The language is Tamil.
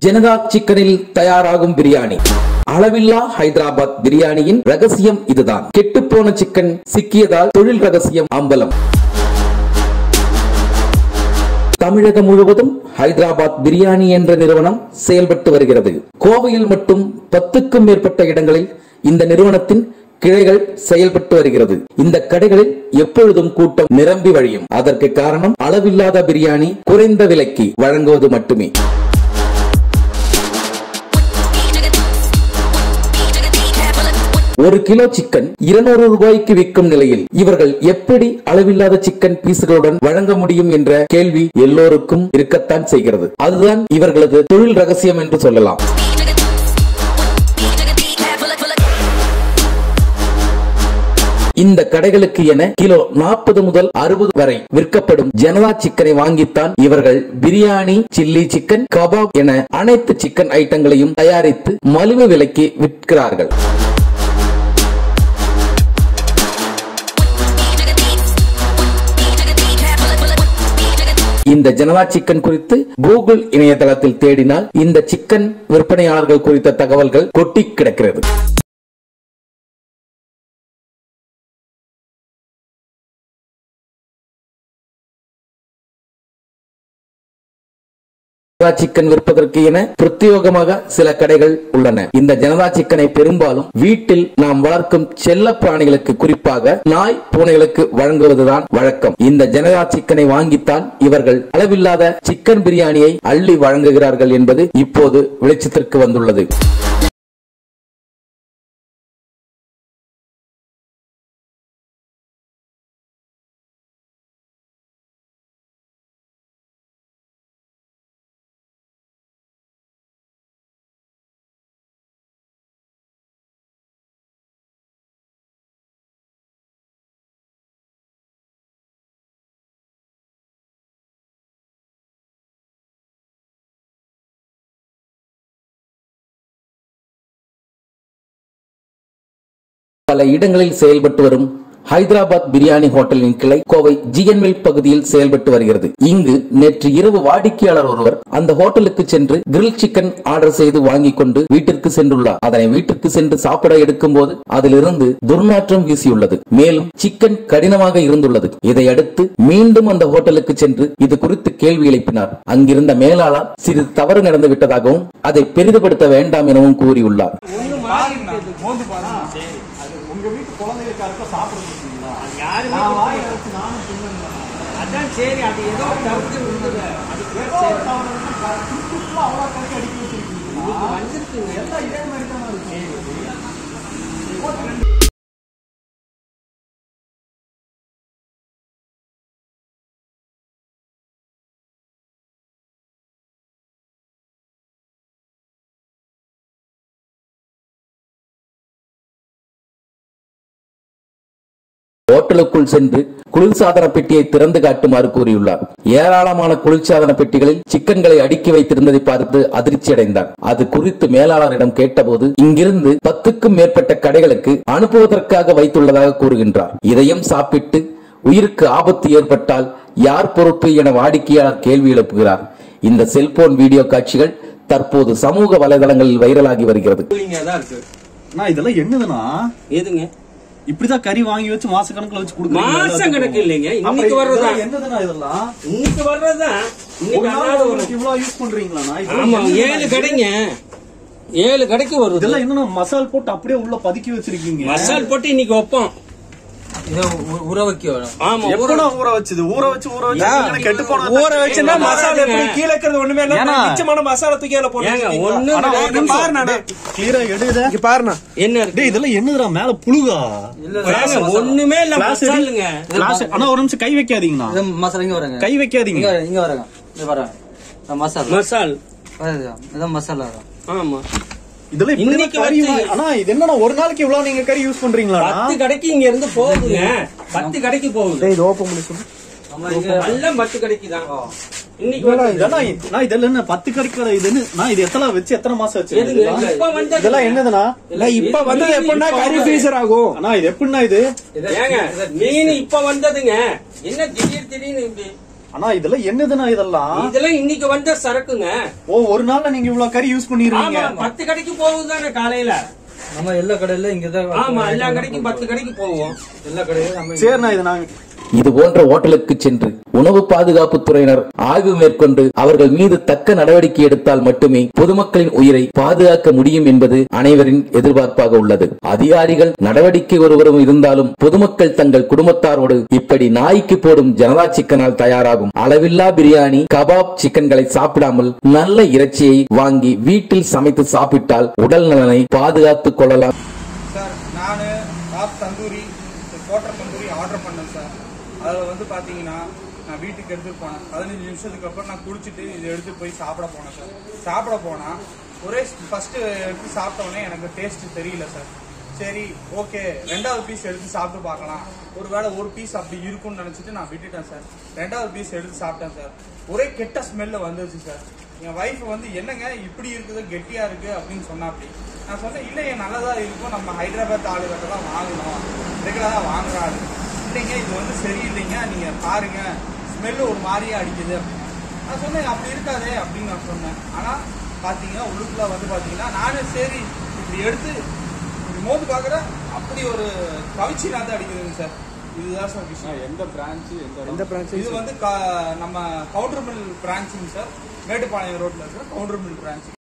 ஜனதா சிக்கனில் தயாராகும் பிரியாணி அளவில்லா ஹைதராபாத் பிரியாணியின் ரகசியம் இதுதான் கெட்டுப்போன சிக்கன் சிக்கியதால் தொழில் ரகசியம் அம்பலம் தமிழகம் முழுவதும் ஹைதராபாத் பிரியாணி என்ற நிறுவனம் செயல்பட்டு வருகிறது கோவையில் மட்டும் பத்துக்கும் மேற்பட்ட இடங்களில் இந்த நிறுவனத்தின் கிளைகள் செயல்பட்டு வருகிறது இந்த கடைகளில் எப்பொழுதும் கூட்டம் நிரம்பி வழியும் அதற்கு காரணம் அளவில்லாத பிரியாணி குறைந்த விலைக்கு வழங்குவது மட்டுமே ஒரு கிலோ சிக்கன் இருநூறு ரூபாய்க்கு விற்கும் நிலையில் இவர்கள் எப்படி அளவில்லாத சிக்கன் பீஸுகளுடன் வழங்க முடியும் என்ற கேள்வி எல்லோருக்கும் இருக்கத்தான் செய்கிறது அதுதான் இவர்களது தொழில் ரகசியம் என்று சொல்லலாம் இந்த கடைகளுக்கு என கிலோ நாற்பது முதல் அறுபது வரை விற்கப்படும் ஜனதா சிக்கனை வாங்கித்தான் இவர்கள் பிரியாணி சில்லி சிக்கன் கபாப் என அனைத்து சிக்கன் ஐட்டங்களையும் தயாரித்து மலிவு விலைக்கு விற்கிறார்கள் இந்த ஜனதா சிக்கன் குறித்து கூகுள் இணையதளத்தில் தேடினால் இந்த சிக்கன் விற்பனையாளர்கள் குறித்த தகவல்கள் கொட்டி கிடக்கிறது ஜனதா சிக்கன் விற்பதற்கு என பிரத்யேகமாக சில கடைகள் உள்ளன இந்த ஜனதா சிக்கனை பெரும்பாலும் வீட்டில் நாம் வளர்க்கும் செல்ல பிராணிகளுக்கு குறிப்பாக நாய் பூனைகளுக்கு வழங்குவதுதான் வழக்கம் இந்த ஜனதா சிக்கனை வாங்கித்தான் இவர்கள் அளவில்லாத சிக்கன் பிரியாணியை அள்ளி வழங்குகிறார்கள் என்பது இப்போது வெளிச்சத்திற்கு வந்துள்ளது பல இடங்களில் செயல்பட்டு வரும் ஹைதராபாத் பிரியாணி ஹோட்டலின் கிளை கோவை ஜிஎன்வில் பகுதியில் செயல்பட்டு வருகிறது இங்கு நேற்று இரவு வாடிக்கையாளர் ஒருவர் அந்த ஹோட்டலுக்கு சென்று கிரில் சிக்கன் ஆர்டர் செய்து வாங்கிக் கொண்டு வீட்டிற்கு சென்றுள்ளார் அதனை வீட்டிற்கு சென்று சாப்பிட எடுக்கும் போது அதிலிருந்து துர்நாற்றம் வீசியுள்ளது மேலும் சிக்கன் கடினமாக இருந்துள்ளது இதையடுத்து மீண்டும் அந்த ஹோட்டலுக்கு சென்று இது குறித்து கேள்வி எழுப்பினார் அங்கிருந்த மேலாளர் சிறிது தவறு நடந்து விட்டதாகவும் அதை பெரிதுபடுத்த வேண்டாம் எனவும் கூறியுள்ளார் மோந்து பாருங்க அது உங்க வீட்டு குழந்தைகளுக்கு யாருக்கோ சாப்பிட முடியுங்களா யாருமே நான் வாய் அரைச்சு நானும் தின்னேன் அதான் சரி அது ஏதோ ஒரு தவிர்த்து இருந்தது அது ஏதோ ஒரு தவறு வந்து க- துப்புக்குள்ள அவ்வளவு கணக்கு அடிக்க வச்சிருக்கீங்களா வந்திருக்குங்க எல்லாம் இதே மாதிரி தானே இருக்கு ஹோட்டலுக்குள் சென்று குளிர்சாதன பெட்டியை திறந்து காட்டுமாறு கூறியுள்ளார் ஏராளமான குளிர்சாதன பெட்டிகளில் சிக்கன்களை அடுக்கி வைத்திருந்ததை பார்த்து அதிர்ச்சி அடைந்தார் அது குறித்து மேலாளரிடம் கேட்டபோது இங்கிருந்து பத்துக்கும் மேற்பட்ட கடைகளுக்கு அனுப்புவதற்காக வைத்துள்ளதாக கூறுகின்றார் இதையும் சாப்பிட்டு உயிருக்கு ஆபத்து ஏற்பட்டால் யார் பொறுப்பு என வாடிக்கையாளர் கேள்வி எழுப்புகிறார் இந்த செல்போன் வீடியோ காட்சிகள் தற்போது சமூக வலைதளங்களில் வைரலாகி வருகிறது கூலிங்கா தான் இருக்கு நான் இதெல்லாம் என்னதுன்னா எதுங்க இப்படிதான் கறி வாங்கி வச்சு மாச கணக்குல வச்சு கொடுக்குறீங்க மாசம் கணக்கு இல்லைங்க அப்புறம் இன்னைக்கு வர்றதா இதெல்லாம் என்னதுன்னா இதெல்லாம் இன்னைக்கு வர்றதுதான் ஒரு இன்னைக்கு நாள் அன்னாடு வரும் உங்களுக்கு இவ்வளவு யூஸ் பண்றீங்களா ஆமா ஏழு கடைங்க ஏழு கடைக்கு வருது இதெல்லாம் என்னன்னா மசால் போட்டு அப்படியே உள்ள பதுக்கி வச்சிருக்கீங்க மசால் போட்டு இன்னைக்கு வைப்போம் ஊற வைக்க ஆமா ஊற- எப்படா ஊற வச்சது ஊற வச்சு ஊற வச்சு கெட்டு போன ஊற வச்சுன்னா ஏங்க, மசாலா எப்படி வராதுங்க. கீழே இருக்கிறது ஒண்ணுமே இல்ல ஏன்னா? மிச்சமான மசாலா தூக்கி அதுல போட்டு ஏங்க, வச்சிருக்கீங்களா? ஒண்ணும் ஆனா, இல்ல, ஒரு நிமிஷம் பாருண்ணா, டேய், கிளியரா எடுத இங்க பாருண்ணா என்ன இருக்கு டேய் இதெல்லாம் என்னதுடா மேல புழுகா ஏங்க, ஒண்ணுமே இல்ல Glass எடு. மசாலுங்க Glass எடு. ஆனா ஒரு நிமிஷம் கை வைக்காதீங்கண்ணா இது மசாலா இங்க வரங்க கை வைக்காதீங்க இங்க வரேன் இங்க வரேங்க இது வரேன் இது மசாலா மசால் வருது. இதான் மசாலா தான். ஆமா இதெல்லாம் இப்படி இன்னைக்கு கறி வச்சு- வா- ஆனா இது என்னன்னா ஒரு நாளைக்கு இவ்வளவு நீங்க கறி யூஸ் பண்றீங்களா பத்து கடைக்கு இங்க இருந்து போகுதுங்க பத்து கடைக்கு போகுது இது ஓப்பன் பண்ணி சொல்லு நம்ம இங்க எல்லாம் பத்து கடைக்கு தான் இன்னைக்கு இதெல்லாம் வருது. இதெல்லாம் நான் இதெல்லாம் என்ன பத்து கறிக்கடை இது என்ன நான் இது எத்தனை வச்சு எத்தனை மாசம் வச்சு எதுங்க? இதெல்லாம்? இப்ப வந்தது. இதெல்லாம் என்னதுண்ணா இல்ல இப்ப வந்தது எப்படின்னா இப்ப கறி வந்தது. ஃப்ரீசர் ஆகும் அண்ணா இது எப்படின்னா இது ஏங்க மீன் இப்ப வந்ததுங்க என்ன திடீர் திடீர்னு இப்படி ஆனா இதெல்லாம் என்னதுன்னா இதெல்லாம் இதெல்லாம் இன்னைக்கு வந்த சரக்குங்க ஓ ஒரு நாள்ல நீங்க இவ்வளவு கறி யூஸ் பண்ணிருவீங்க ஆமா பத்து கடைக்கு போகும் தானே காலையில நம்ம எல்லா கடையில இங்கதான் ஆமா எல்லா கடைக்கும் பத்து கடைக்கு போவோம் எல்லா கடையிலும் நம்ம சரிண்ணா இது நாங்க இது போன்ற ஓட்டலுக்கு சென்று உணவு பாதுகாப்பு துறையினர் ஆய்வு மேற்கொண்டு அவர்கள் மீது தக்க நடவடிக்கை எடுத்தால் மட்டுமே பொதுமக்களின் உயிரை பாதுகாக்க முடியும் என்பது அனைவரின் எதிர்பார்ப்பாக உள்ளது அதிகாரிகள் நடவடிக்கை ஒருவரும் இருந்தாலும் பொதுமக்கள் தங்கள் குடும்பத்தாரோடு இப்படி நாய்க்கு போடும் ஜனதா சிக்கனால் தயாராகும் அளவில்லா பிரியாணி கபாப் சிக்கன்களை சாப்பிடாமல் நல்ல இறைச்சியை வாங்கி வீட்டில் சமைத்து சாப்பிட்டால் உடல் நலனை பாதுகாத்துக் கொள்ளலாம் சார் நான் top tandoori quarter tandoori order பண்ணேன் சார் அதில் வந்து பார்த்தீங்கன்னா நான் வீட்டுக்கு எடுத்துட்டு போனேன் பதினஞ்சு நிமிஷத்துக்கு அப்புறம் நான் குளிச்சுட்டு இதை எடுத்துட்டு போய் சாப்பிட போனேன் சார் சாப்பிட போனால் ஒரே ஃபர்ஸ்ட் எடுத்து சாப்பிட்ட உடனே எனக்கு டேஸ்ட் தெரியல சார் சரி ஓகே ரெண்டாவது பீஸ் எடுத்து சாப்பிட்டு பார்க்கலாம் ஒருவேளை ஒரு பீஸ் அப்படி இருக்கும்னு நினச்சிட்டு நான் விட்டுட்டேன் சார் ரெண்டாவது பீஸ் எடுத்து சாப்பிட்டேன் சார் ஒரே கெட்ட ஸ்மெல்ல வந்துருச்சு சார் என் ஒய்ஃப் வந்து என்னங்க இப்படி இருக்குது கெட்டியா இருக்கு அப்படின்னு சொன்னாப்படி நான் சொன்னேன் இல்லையே நல்லதா இருக்கும் நம்ம ஹைதராபாத் ஆளுகிட்ட தான் வாங்கணும் ரெகுலரா வாங்குறாரு இல்லைங்க இது வந்து சரியில்லைங்க நீங்க பாருங்க ஸ்மெல்லு ஒரு மாதிரியே அடிக்குது அப்படின்னு. நான் சொன்னேன் அப்படி இருக்காதே அப்படின்னு நான் சொன்னேன் ஆனா பாத்தீங்கன்னா உள்ளுக்குள்ள வந்து பாத்தீங்கன்னா நானே சரி இப்படி எடுத்து இப்படி மோந்து பாக்குறேன் அப்படி ஒரு கவிச்சி நாத்து அடிக்குதுங்க சார் இதுதான் சார் விஷயம் எந்த பிரான்ச் எந்த எந்த பிரான்ச் இது வந்து க- நம்ம கவுண்டர் மில் பிரான்ச்சுங்க சார் மேட்டுப்பாளையம் ரோட்ல இருக்கிற கவுண்டர் மில் பிரான்ச்